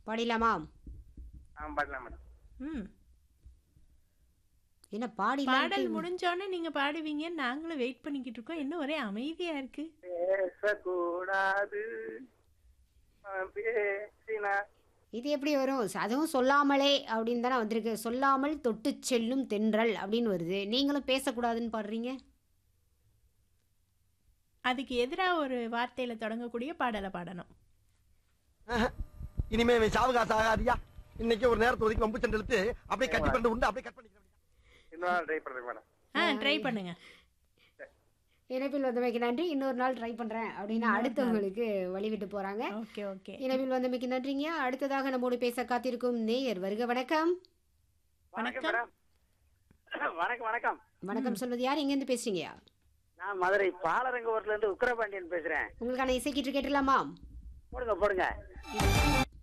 பாடிடலாமா ஆ பாடலாம் மேடம் ம் என்ன பாடிலாம் பாடல் முடிஞ்சோடனே நீங்க பாடுவீங்க நாங்களும் வெயிட் பண்ணிக்கிட்டு இருக்கோம் என்ன ஒரே அமைதியா இருக்கு பேசக்கூடாது ஆ, பேசினா இது எப்படி வரும் அதுவும் சொல்லாமலே அப்படின்னு தானே வந்திருக்கு சொல்லாமல் தொட்டு செல்லும் தென்றல் அப்படின்னு வருது நீங்களும் பேசக்கூடாதுன்னு பாடுறீங்க அதுக்கு எதிரா ஒரு வார்த்தையில தொடங்கக்கூடிய பாடலை பாடணும் இனிமே இவன் சாவகாசம் ஆகாதியா இன்னைக்கு ஒரு நேரத்தை ஒதுக்கி வம்பு சண்டை இழுத்து அப்படியே கட்டி பண்ணி உண்டு அப்படியே கட் பண்ணிக்கிறேன் இன்னொரு ட்ரை பண்ணுறேன் மேடம் ஆ ட்ரை பண்ணுங்க இணைப்பில் வந்தமைக்கு நன்றி இன்னொரு நாள் ட்ரை பண்ணுறேன் அப்படின்னு அடுத்தவங்களுக்கு வழிவிட்டு போகிறாங்க ஓகே ஓகே இணைப்பில் வந்தமைக்கு நன்றிங்க அடுத்ததாக நம்மோடு பேச காத்திருக்கும் நேயர் வருக வணக்கம் வணக்கம் மேடம் வணக்கம் வணக்கம் வணக்கம் சொல்வது யார் எங்கேருந்து பேசுறீங்க நான் மதுரை பாலரங்கூர்ல இருந்து உக்கரபாண்டியன் பேசுறேன் உங்களுக்கான இசைக்கீற்று கேட்டுடலாமா போடுங்க போடுங்க